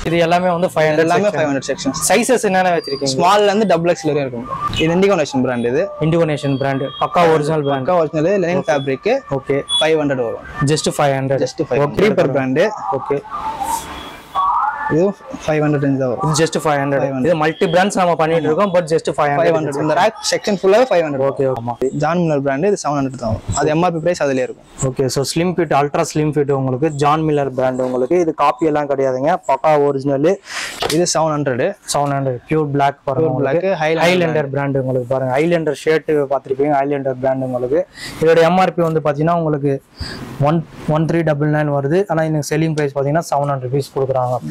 இது எல்லாமே வந்து ஃபைவ் ஹண்ட்ரட் எல்லாமே ஃபைவ் ஹண்ட்ரட் செக்ஷன்ஸ் சைசஸ் என்னென்ன வச்சிருக்கீங்க ஸ்மால்ல இருந்து டபுள் எக்ஸ்ல வரையும் இருக்கும் இது இண்டிகோனேஷன் பிராண்ட் இது இண்டிகோனேஷன் பிராண்ட் பக்கா ஒரிஜினல் பிராண்ட் பக்கா original linen fabric okay five hundred வரும் just five hundred just five creeper brand okay இது ஃபைவ் ஹண்ட்ரட் ரேஞ்ச் தான் வரும் இது ஜஸ்ட் ஃபைவ் ஹண்ட்ரட் இது மல்டி பிராண்ட்ஸ் நம்ம பண்ணிட்டு இருக்கோம் but just five five hundred hundred இந்த ரேக் செக்ஷன் ஃபுல்லாவே ஃபைவ் ஹண்ட்ரட் ஓகே ஆமா ஜான் மில்லர் பிராண்டு இது செவன் ஹண்ட்ரட் தான் வரும் அது எம்ஆர்பி பிரைஸ் அதுலயே இருக்கும் okay so slim fit ultra slim fit உங்களுக்கு ஜான் மில்லர் பிராண்ட் உங்களுக்கு இது காப்பி எல்லாம் கிடையாதுங்க பக்கா ஒரிஜினல் இது seven hundred seven hundred pure black பாருங்க பிளாக் ஹைலைட் ஹைலேண்டர் பிராண்ட் உங்களுக்கு பாருங்க ஹைலேண்டர் ஷர்ட் பார்த்துருப்பீங்க ஹைலேண்டர் பிராண்ட் உங்களுக்கு இதோட எம்ஆர்பி வந்து பார்த்தீங்கன்னா உங்களுக்கு one one three double nine வருது ஆனால் எனக்கு செல்லிங் ப்ரைஸ் பார்த்தீங்கன்னா செவன் ஹண்ட்ரட் ருபீஸ் கொடுக்குறாங்க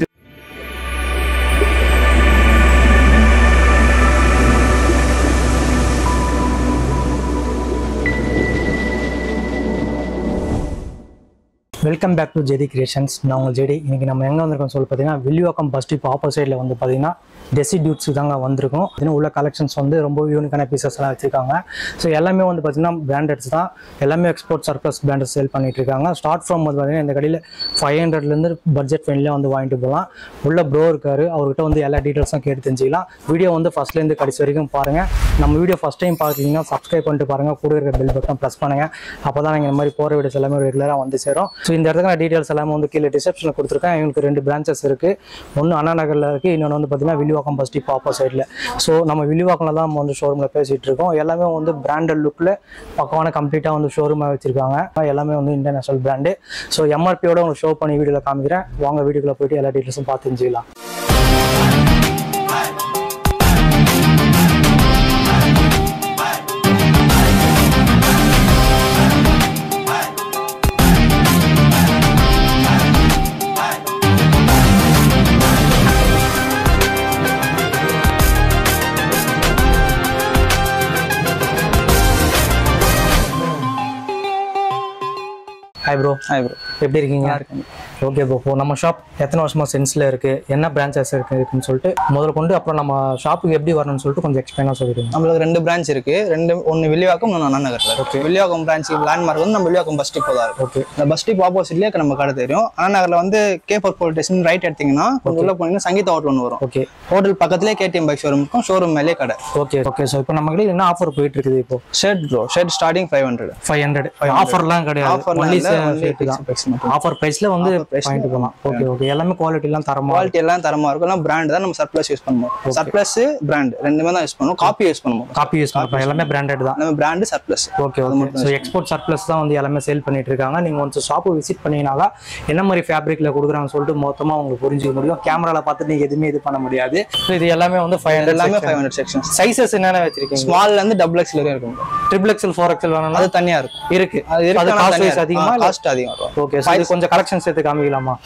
welcome back to JD creations நான் உங்கள் ஜெடி இன்னைக்கு நம்ம எங்கே வந்திருக்கோம் சொல்லி பார்த்தீங்கன்னா வில்லிவாக்கம் பஸ் ஸ்டாப் ஆப்போசிட்டில் வந்து பார்த்தீங்கன்னா டெசி டியூட்ஸ் தாங்க வந்திருக்கும் இன்னும் உள்ள கலெக்ஷன்ஸ் வந்து ரொம்ப யூனிக்கான பீசஸ் எல்லாம் வச்சிருக்காங்க ஸோ எல்லாமே வந்து பார்த்தீங்கன்னா பிராண்டட்ஸ் தான் எல்லாமே எக்ஸ்போர்ட் சர்ப்ளஸ் பிராண்டட் சேல் பண்ணிட்டு இருக்காங்க ஸ்டார்ட் ஃப்ரம் வந்து பார்த்தீங்கன்னா இந்த கடையில் ஃபைவ் ஹண்ட்ரட்லேருந்து பட்ஜெட் ஃப்ரெண்ட்லியாக வந்து வாங்கிட்டு போகலாம் உள்ள ப்ரோ இருக்காரு அவர்கிட்ட வந்து எல்லா டீட்டெயில்ஸும் கேட்டு தெரிஞ்சுக்கலாம் வீடியோ வந்து ஃபர்ஸ்ட்லேருந்து கடைசி வரைக்கும் பாருங்கள் நம்ம வீடியோ ஃபஸ்ட் டைம் பார்க்குறீங்கன்னா சப்ஸ்கிரைப் பண்ணிட்டு பாருங்கள் கூட இருக்கிற பெல் பட்டன் ப்ரெஸ் பண்ணுங்கள் அப்போ தான் நீங்கள் இந்த மாதிரி போகிற வீடியோஸ் எல்லாமே ரெகுலராக வந்து சேரும் ஸோ இந்த இடத்துல நான் டீட்டெயில்ஸ் எல்லாமே வந்து கீழே டிஸ்கிரிப்ஷனில் கொடுத்துருக்கேன் இவங்களுக்கு ரெண்டு பிரான்ச்சஸ் இருக்குது ஒன்று அண்ணா நகரில் இருக்குது இன்னொன்று வந்து பார்த்தீங்கன்னா வில்லிவாக்கம் பஸ் டிப் ஆப்போசைடில் ஸோ நம்ம வில்லிவாக்கம்ல தான் நம்ம வந்து ஷோரூமில் பேசிகிட்டு இருக்கோம் எல்லாமே வந்து பிராண்டட் லுக்கில் பக்கமான கம்ப்ளீட்டாக வந்து ஷோரூமாக வச்சுருக்காங்க எல்லாமே வந்து இன்டர்நேஷனல் பிராண்டு ஸோ எம்ஆர்பியோட உங்களுக்கு ஷோ பண்ணி வீடியோவில் காமிக்கிறேன் வாங்க வீடியோக்குள்ளே போயிட்டு எல்லா டீட்டெயில்ஸும் பார்த்து தெரிஞ்சுக்கலாம் ஹாய் ப்ரோ ஹாய் ப்ரோ எப்படி இருக்கீங்க ஓகே ப்ரோ இப்போ நம்ம ஷாப் எத்தனை வருஷமா சென்ஸ்ல இருக்கு என்ன பிரான்ச்சஸ் இருக்கு இருக்குன்னு சொல்லிட்டு முதல்ல கொண்டு அப்புறம் நம்ம ஷாப்புக்கு எப்படி வரணும்னு சொல்லிட்டு கொஞ்சம் எக்ஸ்பிளைனாக சொல்லிடுங்க நம்மளுக்கு ரெண்டு பிரான்ச் இருக்கு ரெண்டு ஒன்னு வில்லிவாக்கம் ஒன்று அண்ணா நகர்ல இருக்கு வில்லிவாக்கம் பிரான்ச் லேண்ட்மார்க் வந்து நம்ம வில்லிவாக்கம் பஸ் டிப்போ தான் இருக்கும் ஓகே இந்த பஸ் டிப் ஆப்போசிட்லயே நம்ம கடை தெரியும் அண்ணா நகர்ல வந்து K four police station right எடுத்தீங்கன்னா கொஞ்சம் உள்ள போனீங்கன்னா சங்கீதா ஹோட்டல் ஒன்று வரும் ஓகே ஹோட்டல் பக்கத்துலேயே கேடிஎம் பைக் ஷோரூம் இருக்கும் ஷோரூம் மேலே கடை ஓகே ஓகே ஸோ இப்போ நம்ம கிட்ட என்ன ஆஃபர் போயிட்டு இருக்குது இப்போ shirt bro shirt starting five hundred five hundred ஆஃபர்லாம் கிடையாது ஆஃபர் ஒன்லி மட்டும் ஆஃபர் ப்ரைஸ்ல வந்து வாங்கிட்டு போகலாம் ஓகே ஓகே எல்லாமே குவாலிட்டி எல்லாம் தரமா குவாலிட்டி எல்லாம் தரமா இருக்கும் எல்லாம் பிராண்ட் தான் நம்ம சர்ப்ளஸ் யூஸ் பண்ணுவோம் சர்ப்ளஸ் பிராண்ட் ரெண்டுமே தான் யூஸ் பண்ணுவோம் காப்பி யூஸ் பண்ணுவோம் காப்பி யூஸ் பண்ணுறோம் எல்லாமே பிராண்டட் தான் நம்ம brand surplus okay okay so export surplus தான் வந்து எல்லாமே சேல் பண்ணிட்டு இருக்காங்க நீங்கள் ஒன்ஸ் ஷாப்பு விசிட் பண்ணீங்கனால என்ன மாதிரி ஃபேப்ரிக்ல கொடுக்குறாங்கன்னு சொல்லிட்டு மொத்தமாக உங்களுக்கு புரிஞ்சுக்க முடியும் கேமரால பார்த்து நீங்கள் எதுவுமே இது பண்ண முடியாது ஸோ இது எல்லாமே வந்து ஃபைவ் ஹண்ட்ரட் எல்லாமே ஃபைவ் ஹண்ட்ரட் செக்ஷன்ஸ் சைசஸ் என்னென்ன வச்சிருக்கீங்க ஸ்மால்ல இருந்து டபுள் எக்ஸ்ல வரையும் இருக்கும் ட்ரிபிள் எக்ஸல் ஃபோர் எக்ஸல் வேணும்னா அது தனியா இருக்கும் இருக்கு அது அது இருக்கு காஸ்ட் வைஸ் அதிகமா காஸ்ட் அதிகம் வரும் ஓகே ஸோ இது கொஞ்சம் கலெக்ஷன்ஸ் எடுத்து காமிக்கலாமா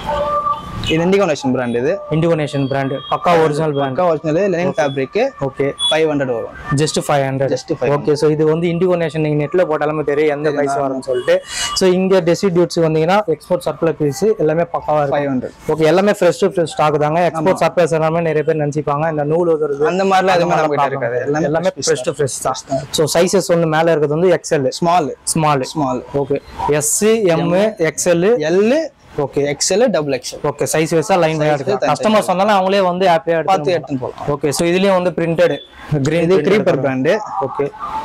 இது இண்டிகோனேஷன் பிராண்ட் இது இண்டிகோனேஷன் பிராண்ட் பக்கா ஒரிஜினல் பிராண்ட் பக்கா original linen fabric okay five hundred வரும் just five hundred just five okay so இது வந்து இண்டிகோனேஷன் நீங்கள் நெட்டில் போட்டாலுமே தெரியும் எந்த ப்ரைஸ் வரும்னு சொல்லிட்டு ஸோ இங்கே டெசிடியூட்ஸ் வந்தீங்கன்னா எக்ஸ்போர்ட் சர்ப்ளஸ் பீஸ் எல்லாமே பக்காவாக இருக்கும் ஃபைவ் ஹண்ட்ரட் ஓகே எல்லாமே ஃப்ரெஷ் டு ஃப்ரெஷ் ஸ்டாக் தாங்க எக்ஸ்போர்ட் சர்ப்ளஸ் எல்லாமே நிறைய பேர் நினச்சிப்பாங்க இந்த நூல் உதறது அந்த மாதிரிலாம் எதுவுமே நம்ம கிட்ட இருக்காது எல்லாமே எல்லாமே ஃப்ரெஷ் டு ஃப்ரெஷ் தான் ஸோ சைஸஸ் ஒன்று மேலே இருக்கிறது வந்து XL small small small okay S M XL L okay XL double XL okay size வைஸா லைன் வைஸா இருக்கு கஸ்டமர் சொன்னாலும் அவங்களே வந்து ஹாப்பியா பார்த்து எடுத்து எடுத்துன்னு போகலாம் ஓகே ஸோ இதுலயும் வந்து பிரிண்டட் கிரீன் இது க்ரீப்பர் பிராண்டு ஓகே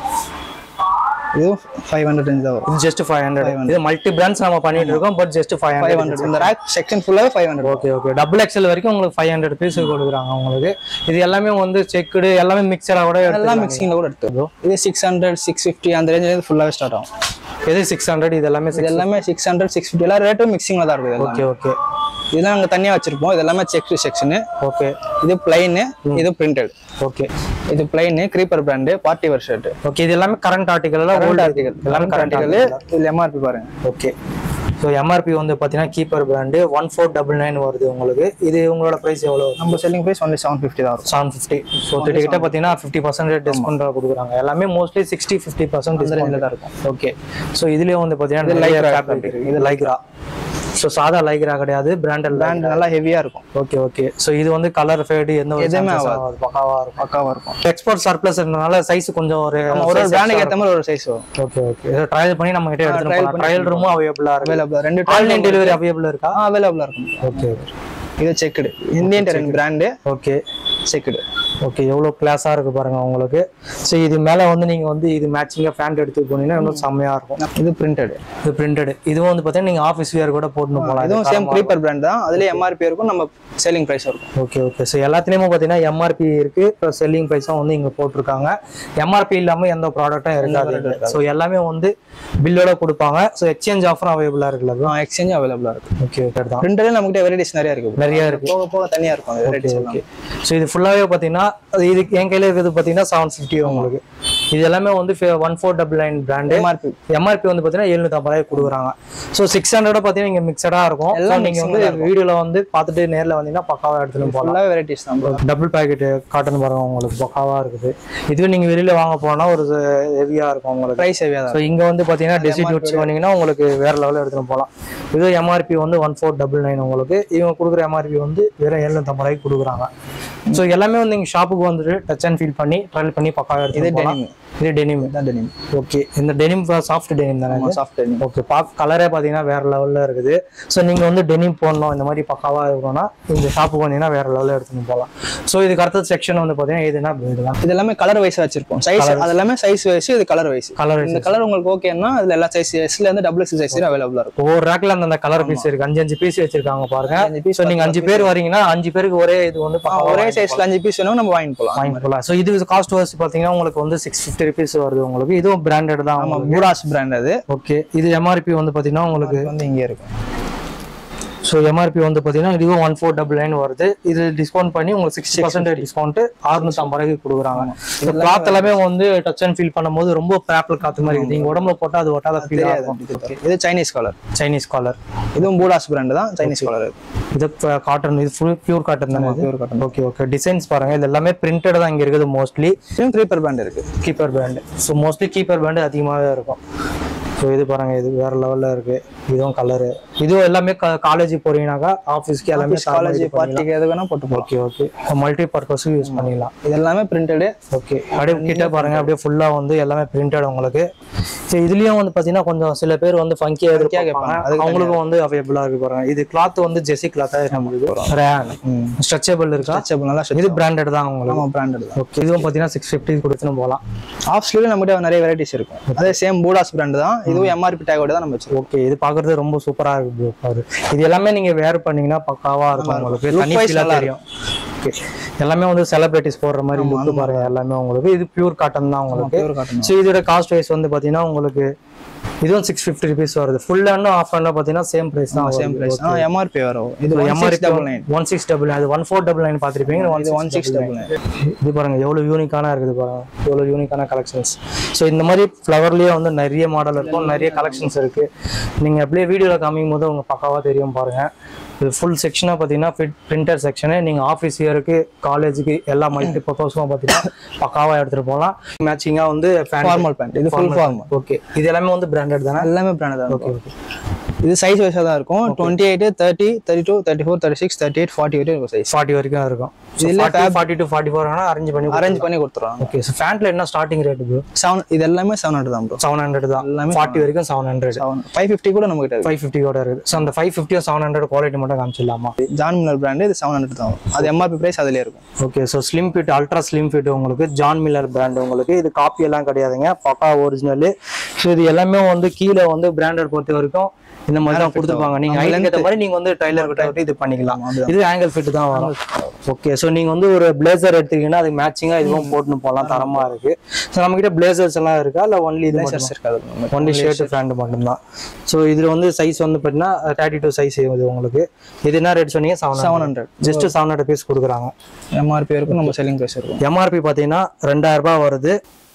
இது ஃபைவ் ஹண்ட்ரட் ரேஞ்ச் தான் வரும் இது ஜஸ்ட் ஃபைவ் ஹண்ட்ரட் இது மல்டி பிராண்ட்ஸ் நம்ம பண்ணிட்டு இருக்கோம் but just five five hundred hundred இந்த ரேக் செக்ஷன் ஃபுல்லாவே five hundred okay okay double XL வரைக்கும் உங்களுக்கு ஃபைவ் ஹண்ட்ரட் பீஸ் கொடுக்குறாங்க உங்களுக்கு இது எல்லாமே வந்து செக்குடு எல்லாமே மிக்சரா கூட எல்லாம் எடுத்துக்கலாம். மிக்சிங்ல கூட எடுத்துக்கோ இது சிக்ஸ் ஹண்ட்ரட் சிக்ஸ் ஃபிஃப்டி அந்த ரேஞ்சில் ஃபுல்லாவே ஸ்டார்ட் ஆகும் எது சிக்ஸ் ஹண்ட்ரட் இது எல்லாமே இது எல்லாமே சிக்ஸ் ஹண்ட்ரட் சிக்ஸ் ஃபிஃப்டி எல்லாம் ரேட்டும் மிக்சிங்ல தான் இருக்குது ஓகே ஓகே இதெல்லாம் நாங்கள் தனியாக வச்சிருப்போம் இது எல்லாமே செக் செக்ஷனு ஓகே இது பிளைனு இது பிரிண்டட் ஓகே இது plain creeper brand party wear shirt okay இது எல்லாமே கரண்ட் ஆர்டிகல் எல்லாம் ஓல்ட் ஆர்டிகல் எல்லாமே கரண்ட் ஆர்டிகல் ஆர்டிகல் இதுல எம்ஆர்பி பாருங்க ஓகே ஸோ எம்ஆர்பி வந்து பார்த்தீங்கன்னா keeper brand one four double nine வருது உங்களுக்கு இது உங்களோட ப்ரைஸ் எவ்வளோ நம்ம selling price only seven fifty தான் வரும் செவன் ஃபிஃப்டி ஸோ கிட்ட பார்த்தீங்கன்னா ஃபிஃப்டி பர்சன்டேஜ் டிஸ்கவுண்ட் கொடுக்குறாங்க எல்லாமே mostly sixty fifty percent discount தான் இருக்கும் ஓகே ஸோ இதுலேயும் வந்து பார்த்தீங்கன்னா நிறைய Lycra fabric இருக்கு. இது லைக்ரா ஸோ சாதா லைக்ரா கிடையாது பிராண்டட் பிராண்ட் நல்லா ஹெவியா இருக்கும் ஓகே ஓகே ஸோ இது வந்து கலர் ஃபேடு எந்த ஒரு எதுவுமே chances ஆகாது. ஆகாது. பக்காவா இருக்கும் பக்காவா இருக்கும் எக்ஸ்போர்ட் சர்ப்ளஸ் இருந்தனால சைஸ் கொஞ்சம் ஒரு நம்ம ஒரு ஒரு பிராண்டுக்கு ஏற்ற மாதிரி ஒரு சைஸ் வரும் ஓகே ஓகே இதை ட்ரையல் பண்ணி நம்ம கிட்ட எடுத்துட்டு போகலாம் ட்ரையல் ரூமும் அவைலபிளா இருக்கு அவைலபிள் ரெண்டு ஆன்லைன் டெலிவரி அவைலபிள் இருக்கா அவைலபிளா இருக்கும் ஓகே இது செக்குடு இந்தியன் டெரன் பிராண்டு ஓகே செக்குடு ஓகே எவ்வளோ கிளாஸாக இருக்கு பாருங்க உங்களுக்கு ஸோ இது மேலே வந்து நீங்கள் வந்து இது மேட்சிங்காக பேண்ட் எடுத்து போனீங்கன்னா இன்னும் செம்மையாக இருக்கும் இது பிரிண்டட் இது பிரிண்டட் இதுவும் வந்து பார்த்தீங்கன்னா நீங்கள் ஆஃபீஸ் வேர் கூட போட்டுன்னு போகலாம் இதுவும் சேம் க்ரீப்பர் பிராண்ட் தான் அதுல எம்ஆர்பி இருக்கும் நம்ம செல்லிங் பிரைஸ் இருக்கும் ஓகே ஓகே ஸோ எல்லாத்துலேயுமே பார்த்தீங்கன்னா எம்ஆர்பி இருக்கு இப்போ செல்லிங் ப்ரைஸும் வந்து இங்கே போட்டிருக்காங்க எம்ஆர்பி இல்லாமல் எந்த ப்ராடக்ட்டும் இருக்காது ஸோ எல்லாமே வந்து பில்லோட கொடுப்பாங்க ஸோ எக்ஸ்சேஞ்ச் ஆஃபரும் அவைலபிளாக இருக்குல்ல எக்ஸ்சேஞ்ச் அவைலபிளா இருக்கு ஓகே ஓகே தான் பிரிண்டர்ல நம்மகிட்ட வெரைட்டிஸ் நிறைய இருக்கு நிறைய இருக்கு போக போக தனியா இருக்கும் வெரைட்டிஸ் எல்லாம் ஓகே ஸோ இது ஃபுல்லாகவே பார்த்தீங்கன்னா அது இது என் கையில் இருக்கிறது பார்த்தீங்கன்னா செவன் ஃபிஃப்டி உங்களுக்கு இது எல்லாமே வந்து one four double nine brand MRP MRP வந்து பார்த்தீங்கன்னா எழுநூத்தம்பது ரூபாய் கொடுக்குறாங்க ஸோ சிக்ஸ் ஹண்ட்ரட் பார்த்தீங்கன்னா இங்கே மிக்சடாக இருக்கும் எல்லாம் எல்லாம் நீங்கள் வந்து வீடியோவில் வந்து பார்த்துட்டு நேரில் வந்தீங்கன்னா பக்காவாக எடுத்துன்னு போகலாம் ஃபுல்லாவே வெரைட்டிஸ் தான் bro. டபுள் பேக்கெட் காட்டன் பாருங்க உங்களுக்கு பக்காவாக இருக்குது இதுவே நீங்கள் வெளியில் வாங்க போனால் ஒரு ஹெவியாக இருக்கும் உங்களுக்கு பிரைஸ் ஹெவியா தான் ஸோ இங்கே வந்து பார்த்தீங்கன்னா டெசிடியூட்ஸ் வந்தீங்கன்னா உங்களுக்கு வேற லெவலில் எடுத்துன்னு போகலாம் இது எம்ஆர்பி வந்து ஒன் ஃபோர் டபுள் நைன் உங்களுக்கு இவங்க கொடுக்குற எம்ஆர்பி வந்து வெறும் எழுநூத்தம்பது ரூபாய்க்கு கொடுக்குறாங்க ஸோ எல்லாமே வந்து நீங்கள் ஷாப்புக்கு வந்துட்டு டச் அண்ட் ஃபீல் பண்ணி ட்ரையல் பண்ணி பக்காவாக இது எடுத்து போகலாம் டெனிம் இது டெனிம் இதுதான் டெனிம் ஓகே இந்த டெனிம் சாஃப்ட் டெனிம் தானே இது? சாஃப்ட் டெனிம் ஓகே பார்க்க கலரே பார்த்தீங்கன்னா வேற லெவலில் இருக்குது ஸோ நீங்கள் வந்து டெனிம் போடணும் இந்த மாதிரி பக்காவாக இருக்கணும்னா இந்த ஷாப்புக்கு வந்தீங்கன்னா வேற லெவலில் எடுத்துன்னு போகலாம் ஸோ இதுக்கு அடுத்த செக்ஷன் வந்து பார்த்தீங்கன்னா எதுனா பில்டு தான் இது எல்லாமே கலர் வைஸ் வச்சிருப்போம் சைஸ் அது எல்லாமே சைஸ் வைஸ் இது கலர் வைஸ் கலர் இந்த கலர் உங்களுக்கு ஓகேன்னா அதுல எல்லா சைஸ் எஸ்ல இருந்து டபுள் எக்ஸ் சைஸ் அவைலபிளா இருக்கும் ஒவ்வொரு ரேக்ல அந்த கலர் பீஸ் இருக்கு அஞ்சு அஞ்சு பீஸ் வச்சிருக்காங்க பாருங்க அஞ்சு piece ஸோ நீங்க அஞ்சு பேர் வரீங்கன்னா அஞ்சு பேருக்கு ஒரே இது வந்து ஆ, ஒரே சைஸ்ல அஞ்சு பீஸ் வேணும் நம்ம வாங்கிட்டு போலாம் வாங்கி போகலாம் ஸோ இது காஸ்ட் வாஸ் பார்த்தீங்கன்னா உங்களுக்கு வந்து சிக்ஸ் ஃபிஃப்டி ருபீஸ் வருது உங்களுக்கு இதுவும் பிராண்டட் தான் ஆமா பூடாஸ் பிராண்ட் அது ஓகே இது எம்ஆர்பி வந்து பார்த்தீங்கன்னா உங்களுக்கு இது வந்து இங்கே இருக்கும் ஸோ எம்ஆர்பி வந்து பார்த்தீங்கன்னா இதுவும் ஒன் ஃபோர் டபுள் நைன் வருது இது டிஸ்கவுண்ட் பண்ணி உங்களுக்கு சிக்ஸ்டி பர்சன்ட் டிஸ்கவுண்ட் அறுநூத்தம்பது ரூபாய்க்கு கொடுக்குறாங்க இந்த கிளாத் எல்லாமே வந்து டச் அண்ட் ஃபீல் பண்ணும்போது ரொம்ப பேப்பிள் காத்து மாதிரி இருக்குது நீங்க உடம்புல போட்டால் அது ஒட்டாத ஃபீல் ஆகும் இது சைனீஸ் கலர் சைனீஸ் காலர் இதுவும் பூடாஸ் பிராண்ட் தான் சைனீஸ் கலர் இது காட்டன் இது ஃபுல் பியூர் காட்டன் தானே இது pure cotton okay okay designs பாருங்க இது எல்லாமே பிரிண்டட் தான் இங்க இருக்குது மோஸ்ட்லி இதுவும் க்ரீப்பர் பிராண்ட் இருக்கு keeper pant so mostly keeper pant அதிகமாகவே இருக்கும் ஸோ இது பாருங்க இது வேற லெவல்ல இருக்கு இதுவும் கலரு இதுவும் எல்லாமே காலேஜ் போறீங்கன்னாக்கா ஆஃபீஸ்க்கு எல்லாமே காலேஜ் பார்ட்டிக்கு எது வேணா போட்டு போகலாம் ஓகே ஓகே மல்டி பர்பஸ்க்கு யூஸ் பண்ணிக்கலாம் இது எல்லாமே பிரிண்டடு ஓகே அப்படியே கிட்ட பாருங்க அப்படியே ஃபுல்லா வந்து எல்லாமே பிரிண்டட் உங்களுக்கு ஸோ இதுலயும் வந்து பாத்தீங்கன்னா கொஞ்சம் சில பேர் வந்து ஃபங்கியா எதிர்பார்ப்பாங்க கேட்பாங்க. அதுக்கு அவங்களுக்கும் வந்து அவைலபிளா இருக்கு பாருங்க இது கிளாத் வந்து ஜெசி கிளாத்தா நம்மளுக்கு ரேன் ஸ்ட்ரெச்சபிள் இருக்கா ஸ்ட்ரெச்சபிள் நல்லா இது பிராண்டட் தான் உங்களுக்கு ஆமா பிராண்டட் தான் ஓகே இதுவும் பாத்தீங்கன்னா சிக்ஸ் ஃபிஃப்டி கொடுத்துன்னு போகலாம் ஆஃப் ஸ்லீவ்ல நம்மகிட்ட நிறைய வெரைட்டிஸ் இருக்கும் அதே சேம் பூடாஸ் பிராண்ட் தான் இதுவும் எம்ஆர்பி டேகோட தான் நம்ம வச்சிருக்கோம் ஓகே இது பாக்குறது ரொம்ப சூப்பரா இருக்கு bro. பாரு இது எல்லாமே நீங்க வேர் பண்ணீங்கன்னா பக்காவா இருக்கும் உங்களுக்கு Look தனி wise feel ஆ நல்லா தெரியும் ஓகே எல்லாமே வந்து செலிபிரிட்டிஸ் போடுற மாதிரி லுக் பாருங்க எல்லாமே உங்களுக்கு இது பியூர் காட்டன் தான் உங்களுக்கு பியூர் காட்டன் ஸோ இதோட காஸ்ட் வைஸ் வந்து பாத்தீங்கன்னா உங்களுக்கு இதுவும் சிக்ஸ் ஃபிஃப்டி ருபீஸ் வருது ஃபுல் ஹேண்டும் ஆஃப் ஹேண்டும் பார்த்தீங்கன்னா சேம் ப்ரைஸ் தான் சேம் பிரைஸ் ஆ எம்ஆர்பி வரும் இது one MRP six double nine one six double அது ஒன் ஃபோர் டபுள் நைன் பார்த்துருப்பீங்க இது ஒன் சிக்ஸ் டபுள் நைன் இது பாருங்க எவ்வளோ யூனிக்கான இருக்குது பாருங்க எவ்வளோ யூனிக்கான கலெக்ஷன்ஸ் ஸோ இந்த மாதிரி ஃப்ளவர்லேயே வந்து நிறைய மாடல் இருக்கும் நிறைய கலெக்ஷன்ஸ் இருக்கு நீங்கள் அப்படியே வீடியோவில் காமிக்கும் போது உங்க பக்காவாக தெரியும் பாருங்க இது ஃபுல் செக்ஷனாக பார்த்தீங்கன்னா ஃபிட் பிரிண்டர் செக்ஷனு நீங்கள் ஆஃபீஸ் இயருக்கு காலேஜுக்கு எல்லா மல்டி பர்பஸும் பார்த்தீங்கன்னா பக்காவாக எடுத்துகிட்டு போகலாம் மேட்சிங்காக வந்து ஃபார்மல் பேண்ட் இது ஃபுல் ஃபார்மல் ஓகே இது எல்லாமே வந்து பிராண்டட் தானே எல்லாமே பிராண்ட் தான் ஓகே இருக்கும் இது சைஸ் வைஸாக தான் இருக்கும் twenty eight thirty thirty two thirty four thirty six thirty eight forty வரைக்கும் இருக்கும் சைஸ் ஃபார்ட்டி வரைக்கும் இருக்கும் இதுல ஃபார்ட்டி டு ஃபார்ட்டி ஃபோர் ஆனால் அரேஞ்ச் பண்ணி அரேஞ்ச் பண்ணி கொடுத்துருவாங்க ஓகே ஸோ ஃபேண்ட்ல என்ன ஸ்டார்டிங் ரேட் ப்ரோ செவன் இது எல்லாமே செவன் ஹண்ட்ரட் தான் ப்ரோ செவன் ஹண்ட்ரட் தான் எல்லாமே ஃபார்ட்டி வரைக்கும் seven hundred seven five fifty கூட நம்ம கிட்ட ஃபைவ் ஃபிஃப்டி கூட இருக்குது ஸோ அந்த ஃபைவ் ஃபிஃப்டியும் செவன் ஹண்ட்ரட் குவாலிட்டி மட்டும் காமிச்சிடலாமா இருக்கு ஜான் மில்லர் பிராண்டு இது செவன் ஹண்ட்ரட் தான் வரும். அது எம்ஆர்பி பிரைஸ் அதுலேயே இருக்கும் okay so slim fit ultra slim fit உங்களுக்கு ஜான் மில்லர் பிராண்ட் உங்களுக்கு இது காப்பி எல்லாம் கிடையாதுங்க பக்கா ஒரிஜினல் ஸோ இது எல்லாமே வந்து கீழே வந்து பிராண்டட் பொறுத்த வரைக்கும் இந்த மாதிரி தான் கொடுத்துருப்பாங்க நீங்க ஹைட்டுக்கு ஏற்ற மாதிரி நீங்க வந்து டைலர் கிட்ட விட்டு இது பண்ணிக்கலாம் இது ஆங்கிள் ஃபிட் தான் வரும் ஓகே ஸோ நீங்க வந்து ஒரு பிளேசர் எடுத்தீங்கன்னா அது மேட்சிங்கா இதுவும் போட்டுன்னு போகலாம் தரமா இருக்கு ஸோ நம்ம கிட்ட பிளேசர்ஸ் எல்லாம் இருக்கா இல்ல ஒன்லி இது மட்டும் இருக்காது ஒன்லி ஷர்ட் பேண்ட் மட்டும்தான் ஸோ இதுல வந்து சைஸ் வந்து பார்த்தீங்கன்னா தேர்ட்டி டூ சைஸ் இது உங்களுக்கு இது என்ன ரேட் சொன்னீங்க seven seven hundred just seven hundred piece கொடுக்குறாங்க எம்ஆர்பி இருக்கும் நம்ம செல்லிங் பிரைஸ் இருக்கும் எம்ஆர்பி பார்த்தீங்கன்னா ரெண்டாயிரம் ரூபாய் வருது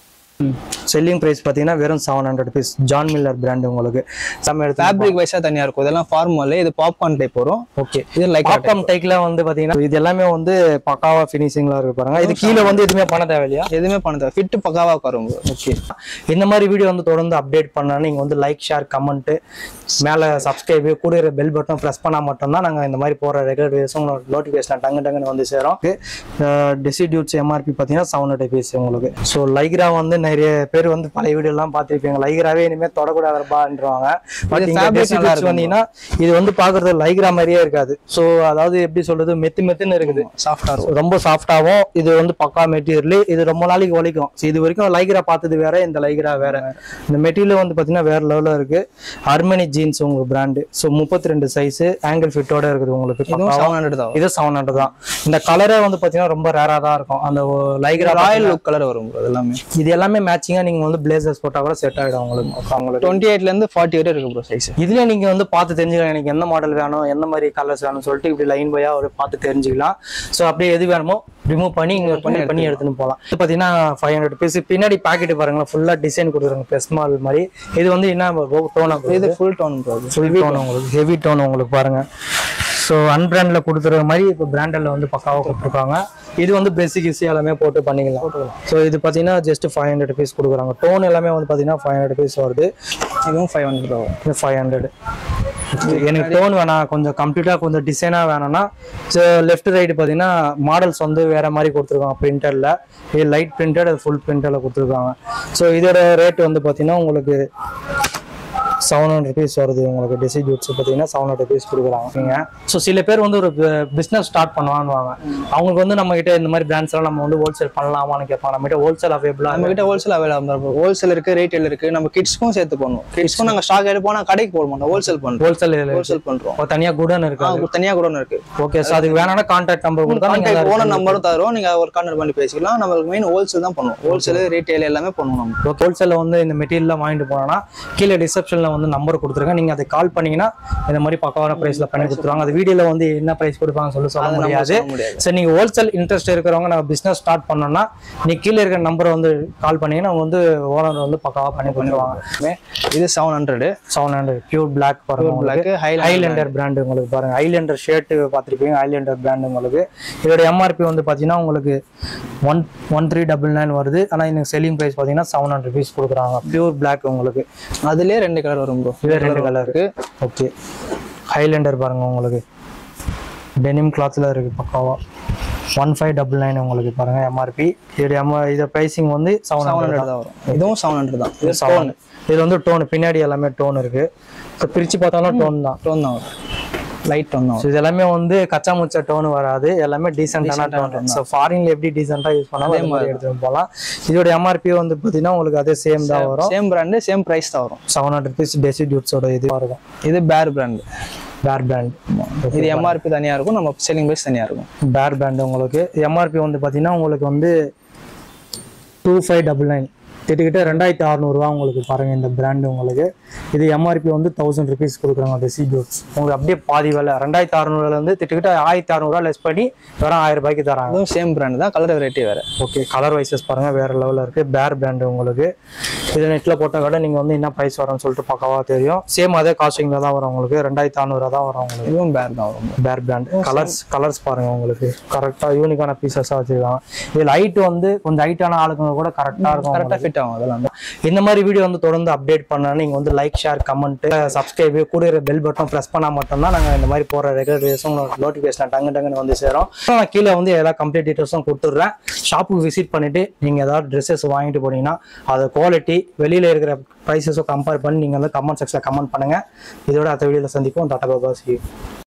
செல்லிங் பிரைஸ் பார்த்தீங்கன்னா வெறும் seven hundred piece John Miller brand உங்களுக்கு செம்ம எடுத்து ஃபேப்ரிக் வைஸாக தனியாக இருக்கும் இதெல்லாம் ஃபார்மல் இது பாப்கார்ன் டைப் வரும் ஓகே இது லைக் பாப்கார்ன் டைக்ல வந்து பாத்தீங்கன்னா இது எல்லாமே வந்து பக்காவா ஃபினிஷிங்ல இருக்கு பாருங்க இது கீழே வந்து எதுவுமே பண்ண தேவையில்லையா எதுவுமே பண்ண ஃபிட் பக்காவாக உட்காரும் ஓகே இந்த மாதிரி வீடியோ வந்து தொடர்ந்து அப்டேட் பண்ணா நீங்க வந்து லைக் ஷேர் கமெண்ட் மேல சப்ஸ்கிரைப் கூட இருக்கிற பெல் பட்டன் ப்ரெஸ் பண்ணா மட்டும்தான் நாங்க இந்த மாதிரி போற ரெகுலர் வீடியோஸும் நோட்டிஃபிகேஷன் டங்கு டங்குன்னு வந்து சேரும் டெசிடியூட்ஸ் எம்ஆர்பி பார்த்தீங்கன்னா செவன் ஹண்ட்ரட் பீஸ் உங்களுக்கு ஸோ லைக்ரா வந்து நிறைய பேர் வந்து பழைய வீடியோ எல்லாம் பார்த்திருப்பீங்க லைக்ராவே இனிமே தொடக்கூடாதுப்பான்றவாங்க பட் இங்க fabric Desi நல்லா Dudes இருக்கும் வந்தீங்கன்னா இது வந்து பாக்குறது லைக்ரா மாதிரியே இருக்காது சோ அதாவது எப்படி சொல்றது மெத்து மெத்துன்னு இருக்குது சாஃப்டா இருக்கும் ரொம்ப சாஃப்டாவும் இது வந்து பக்கா மெட்டீரியல் இது ரொம்ப நாளைக்கு உழைக்கும் So, இது வரைக்கும் லைக்ரா பார்த்தது வேற இந்த லைக்ரா வேற இந்த மெட்டீரியல் வந்து பாத்தீங்கன்னா வேற லெவல்ல இருக்கு அர்மனி ஜீன்ஸ் உங்களுக்கு பிராண்டு ஸோ முப்பத்தி ரெண்டு சைஸ் ஆங்கிள் ஃபிட்டோட இருக்குது உங்களுக்கு இதுவும் பக்காவா. செவன் ஹண்ட்ரட் தான் இது செவன் ஹண்ட்ரட் தான் இந்த கலரே வந்து பாத்தீங்கன்னா ரொம்ப ரேரா தான் இருக்கும் அந்த லைக்ரா ராயல் லுக் கலர் வரும் bro எல்லாமே இது எல்லாமே மேட்சிங்கா நீங்க வந்து பிளேசர்ஸ் போட்டா கூட செட் ஆயிடும் உங்களுக்கு அவங்களுக்கு டுவெண்ட்டி எயிட்ல இருந்து ஃபார்ட்டி வரை இருக்கு ப்ரோ சைஸ் இதுல நீங்க வந்து பார்த்து தெரிஞ்சுக்கலாம் எனக்கு எந்த மாடல் வேணும் எந்த மாதிரி கலர்ஸ் வேணும்னு சொல்லிட்டு இப்படி லைன் பையா ஒரு பார்த்து தெரிஞ்சுக்கலாம் ஸோ அப்படியே எது வேணுமோ ரிமூவ் பண்ணி இங்க பண்ணி பண்ணி எடுத்துன்னு போகலாம் இது பார்த்தீங்கன்னா ஃபைவ் ஹண்ட்ரட் பீஸ் பின்னாடி பாக்கெட் பாருங்களேன் ஃபுல்லா டிசைன் கொடுக்குறாங்க பெஸ் மாடல் மாதிரி இது வந்து என்ன டோனா இது full tone bro full tone உங்களுக்கு ஹெவி டோன் உங்களுக்கு பாருங்க ஸோ அன்பிராண்ட்ல கொடுத்துற மாதிரி இப்போ பிராண்டட்ல வந்து பக்காவாக கொடுத்துருக்காங்க இது வந்து பேசிக் ஈஸி எல்லாமே போட்டு பண்ணிக்கலாம் ஸோ இது பார்த்தீங்கன்னா ஜஸ்ட் ஃபைவ் ஹண்ட்ரட் பீஸ் கொடுக்குறாங்க டோன் எல்லாமே வந்து பார்த்தீங்கன்னா ஃபைவ் ஹண்ட்ரட் பீஸ் வருது இதுவும் ஃபைவ் ஹண்ட்ரட் வரும் இது ஃபைவ் ஹண்ட்ரட் எனக்கு டோன் வேணாம் கொஞ்சம் கம்ப்ளீட்டாக கொஞ்சம் டிசைனாக வேணும்னா லெஃப்ட் ரைடு பார்த்தீங்கன்னா மாடல்ஸ் வந்து வேற மாதிரி கொடுத்துருக்காங்க பிரிண்டரில் இது லைட் பிரிண்டட் அது ஃபுல் பிரிண்டரில் கொடுத்துருக்காங்க ஸோ இதோட ரேட் வந்து பார்த்தீங்கன்னா உங்களுக்கு செவன் ஹண்ட்ரட் ருபீஸ் வருது உங்களுக்கு டிசி ஜூட்ஸ் பார்த்தீங்கன்னா செவன் ஹண்ட்ரட் ருபீஸ் கொடுக்குறாங்க ஸோ சில பேர் வந்து ஒரு பிஸ்னஸ் ஸ்டார்ட் பண்ணுவாங்க அவங்களுக்கு வந்து நம்ம கிட்ட இந்த மாதிரி பிராண்ட்ஸ் எல்லாம் நம்ம வந்து ஹோல்சேல் பண்ணலாமான்னு கேட்பாங்க நம்ம கிட்ட ஹோல்சேல் அவைபிளாக நம்ம கிட்ட ஹோல்சேல் அவைலபிள் இருக்கும் ஹோல்சேல் இருக்கு ரீட்டைல் இருக்கு நம்ம கிட்ஸ்க்கும் சேர்த்து பண்ணுவோம் கிட்ஸ்க்கும் நாங்க ஸ்டாக் எடுப்போம் நான் கடைக்கு போட மாட்டோம் ஹோல்சேல் பண்றோம் ஹோல்சேல் ஹோல்சேல் பண்றோம் தனியாக குடன் இருக்கு ஆ, தனியா கூட ஒன்று இருக்கு ஓகே ஸோ அதுக்கு வேணாம்னா கான்டாக்ட் நம்பர் கொடுத்தா நீங்கள் கான்டாக்ட் ஓனர் நம்பரும் தரோம் நீங்க ஒரு கான்டாக்ட் பண்ணி பேசிக்கலாம் நம்மளுக்கு மெயின் ஹோல்சேல் தான் பண்ணுவோம் ஹோல்சேல் ரீட்டைல் எல்லாமே பண்ணுவோம் நம்ம ஹோல்சேலில் வந்து இந்த மெட்டீரியல்லாம் வாங்கிட்டு போனோம்னா கீழே டிஸ்கிரிப்ஷனில் வந்து நம்பர் கொடுத்துருக்கேன் நீங்கள் அதை கால் பண்ணீங்கன்னா இந்த மாதிரி பக்காவான ப்ரைஸில் பண்ணி கொடுத்துருவாங்க அது வீடியோவில் வந்து என்ன ப்ரைஸ் கொடுப்பாங்கன்னு சொல்லி சொல்ல அது நம்ம முடியாது சொல்ல முடியாது சரி நீங்கள் ஹோல்சேல் இன்ட்ரெஸ்ட் இருக்கிறவங்க நம்ம பிஸ்னஸ் ஸ்டார்ட் பண்ணோம்னா நீ கீழே இருக்கிற நம்பரை வந்து கால் பண்ணீங்கன்னா அவங்க வந்து ஓனர் வந்து பக்காவாக பண்ணி கொடுத்துருவாங்க இது seven hundred seven hundred pure black பாருங்க பிளாக் ஹைலைட் ஐலேண்டர் பிராண்ட் உங்களுக்கு பாருங்க ஐலேண்டர் ஷர்ட் பார்த்துருப்பீங்க ஐலேண்டர் பிராண்ட் உங்களுக்கு இதோட எம்ஆர்பி வந்து பார்த்தீங்கன்னா உங்களுக்கு one one three double nine வருது ஆனால் எனக்கு செல்லிங் ப்ரைஸ் பார்த்தீங்கன்னா செவன் ஹண்ட்ரட் ருபீஸ் கொடுக்குறாங்க பியூர் பிளாக் உங்களுக்கு அதுலயே ரெண்டு கலர் வரும் ப்ரோ இதே ரெண்டு கலர் இருக்கு ஓகே ஹைலேண்டர் பாருங்க உங்களுக்கு டெனிம் கிளாத்தில் இருக்கு பக்காவா ஒன் ஃபைவ் டபுள் நைன் உங்களுக்கு பாருங்க எம்ஆர்பி இதோட எம் இதோட ப்ரைசிங் வந்து செவன் செவன் ஹண்ட்ரட் ஹண்ட்ரட் தான் வரும் இதுவும் செவன் ஹண்ட்ரட் தான் இது செவன் இது வந்து டோன் பின்னாடி எல்லாமே டோன் இருக்கு ஸோ பிரிச்சு பார்த்தாலும் டோன் தான் டோன் தான் வரும் லைட் டோன் தான் ஸோ இது எல்லாமே வந்து கச்சா முச்சா டோன் வராது எல்லாமே டீசென்டான டோன் ஸோ ஃபாரின்ல எப்படி டீசெண்டாக யூஸ் பண்ணாலும் அதே மாதிரி எடுத்துட்டு போகலாம் இதோட எம்ஆர்பி வந்து பார்த்தீங்கன்னா உங்களுக்கு அதே சேம் தான் வரும் சேம் பிராண்டு சேம் பிரைஸ் தான் வரும் செவன் ஹண்ட்ரட் ருபீஸ் டெசி டியூட்ஸோட இது இருக்கும் இது பேர் பிராண்டு பேர் பிராண்ட் இது எம்ஆர்பி தனியா இருக்கும் நம்ம செல்லிங் பிரைஸ் தனியா இருக்கும் பேர் பிராண்ட் உங்களுக்கு எம்ஆர்பி வந்து பார்த்தீங்கன்னா உங்களுக்கு வந்து டூ ஃபைவ் டபுள் நைன் கிட்டத்தட்ட ரெண்டாயிரத்தி அறநூறுவா உங்களுக்கு பாருங்க இந்த பிராண்டு உங்களுக்கு இது எம்ஆர்பி வந்து தௌசண்ட் ருபீஸ் கொடுக்குறாங்க டெசி ஜூட்ஸ் உங்களுக்கு அப்படியே பாதி விலை ரெண்டாயிரத்தி அறநூறுல இருந்து கிட்டத்தட்ட ஆயிரத்தி அறநூறுவா லெஸ் பண்ணி வெறும் ஆயிரம் ரூபாய்க்கு தராங்க அதுவும் சேம் பிராண்ட் தான் கலர் வெரைட்டி வேற ஓகே கலர் வைசஸ் பாருங்க வேற லெவலில் இருக்கு பேர் பிராண்டு உங்களுக்கு இது நெட்டில் போட்டால் கூட நீங்கள் வந்து என்ன ப்ரைஸ் வரும்னு சொல்லிட்டு பக்காவா தெரியும் சேம் அதே காஸ்டிங்கில் தான் வரும் உங்களுக்கு ரெண்டாயிரத்தி அறநூறுவா தான் வரும் உங்களுக்கு இதுவும் பேர் தான் வரும் பேர் பிராண்ட் கலர்ஸ் கலர்ஸ் பாருங்க உங்களுக்கு கரெக்டாக யூனிக்கான பீசஸாக வச்சிருக்காங்க இது லைட் வந்து கொஞ்சம் ஹைட்டான ஆளுங்க கூட கரெக்டாக இருக்கும் கரெக்டாக ஃபிட் ஆகும் அதெல்லாம் இந்த மாதிரி வீடியோ வந்து தொடர்ந்து அப்டேட் பண்ணா நீங்க வந்து லைக் ஷேர் கமெண்ட் சப்ஸ்கிரைப் கூட பெல் பட்டன் ப்ரெஸ் பண்ணா மட்டும்தான் நாங்க இந்த மாதிரி போற ரெகுலர் வீடியோஸும் நோட்டிஃபிகேஷன் டங்கு டங்குன்னு வந்து சேரும் நான் கீழே வந்து எல்லா கம்ப்ளீட் டீட்டெயில்ஸும் கொடுத்துட்றேன் ஷாப்புக்கு விசிட் பண்ணிட்டு நீங்க ஏதாவது ட்ரெஸ்ஸஸ் வாங்கிட்டு போனீங்கன்னா அது குவாலிட்டி வெளியில இருக்கிற ப்ரைஸஸும் கம்பேர் பண்ணி நீங்க வந்து கமெண்ட் செக்ஷன்ல கமெண்ட் பண்ணுங்க இதோட அடுத்த வீடியோல சந்திப்போம் டாட்டா பாபா சி